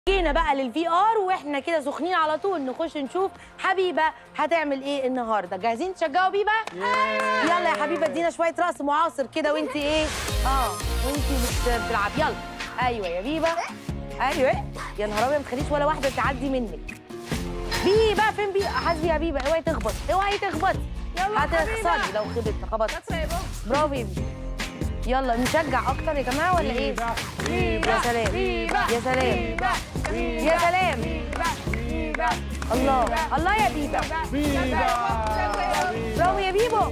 جينا بقى للفي ار واحنا كده سخنين على طول نخش نشوف حبيبه هتعمل ايه النهارده جاهزين تشجعوا بيبه يلا يا حبيبه ادينا شويه رقص معاصر كده وانت ايه اه وانت بت- بتلعبي يلا ايوه يا بيبه ايوه يا نهار ابيض ما تخليش ولا واحده تعدي منك بيبه فين بيبه حاسبي يا بيبه اوعي تخبط اوعي تخبط يلا يا هتخسري حبيبة. لو خبطت خبطت شاطرة يا بابا برافو يا بيبه يلا نشجع اكتر يا جماعه ولا ايه بيبة يا سلام بيبة يا سلام بيبة بيبة يا سلام بيبة بيبة الله الله يا بيبه برافو يا بيبو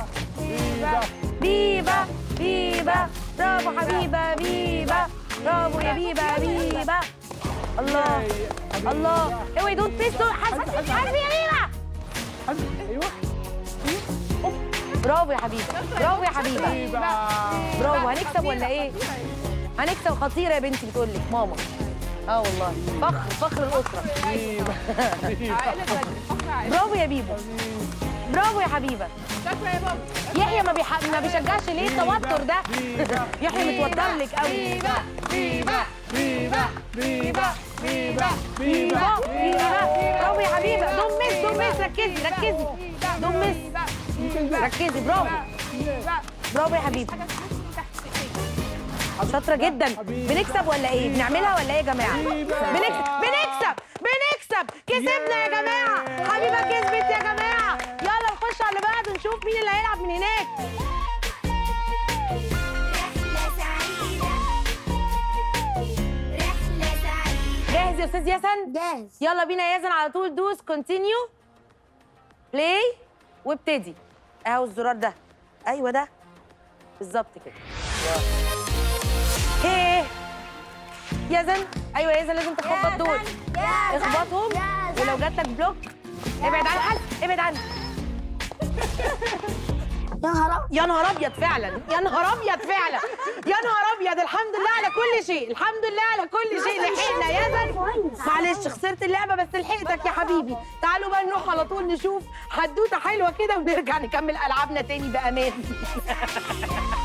بيبة بيبة برافو حبيبة بيبة برافو يا بيبة بيبة الله الله اوعي دونت ميس حسبي حسبي يا بيبة ايوه برافو يا حبيبة برافو يا حبيبة برافو هنكسب ولا ايه؟ هنكسب خطيرة يا بنتي بتقول لك ماما اه والله فخر فخر الأسرة عائلة بدري فخر عائلة برافو يا بيبو برافو يا حبيبة شاطرة يا بابا يحيى ما, بيح... ما بيشجعش ليه التوتر ده يحيى متوتر لك قوي بيبة بيبة بيبة بيبة بيبة بيبا بيبا برافو يا حبيبه دوم مس دوم مس ركزي ركزي دوم مس ركزي برافو برافو يا حبيبه شاطره جدا بنكسب ولا ايه بنعملها ولا ايه يا جماعه بنكسب بنكسب بنكسب كسبنا يا جماعه حبيبه كسبت يا جماعه يلا نخش على اللي بعده نشوف مين اللي هيلعب من هناك رحلة سعيدة رحلة سعيدة جاهز يا استاذ ياسن جاهز يلا بينا يا ياسن على طول دوس كونتينيو بلاي وابتدي اهو الزرار ده ايوه ده بالظبط كده ايه يزن ايوه يزن لازم تخبط دول اخبطهم ولو جات لك بلوك ابعد عن حد ابعد عنه يا نهار يا نهار ابيض فعلا يا نهار ابيض فعلا يا نهار ابيض الحمد لله على كل شيء الحمد لله على كل شيء لحقنا يا زن معلش خسرت اللعبه بس لحقتك يا حبيبي تعالوا بقى نروح على طول نشوف حدوته حلوه كده ونرجع نكمل العابنا تاني بامان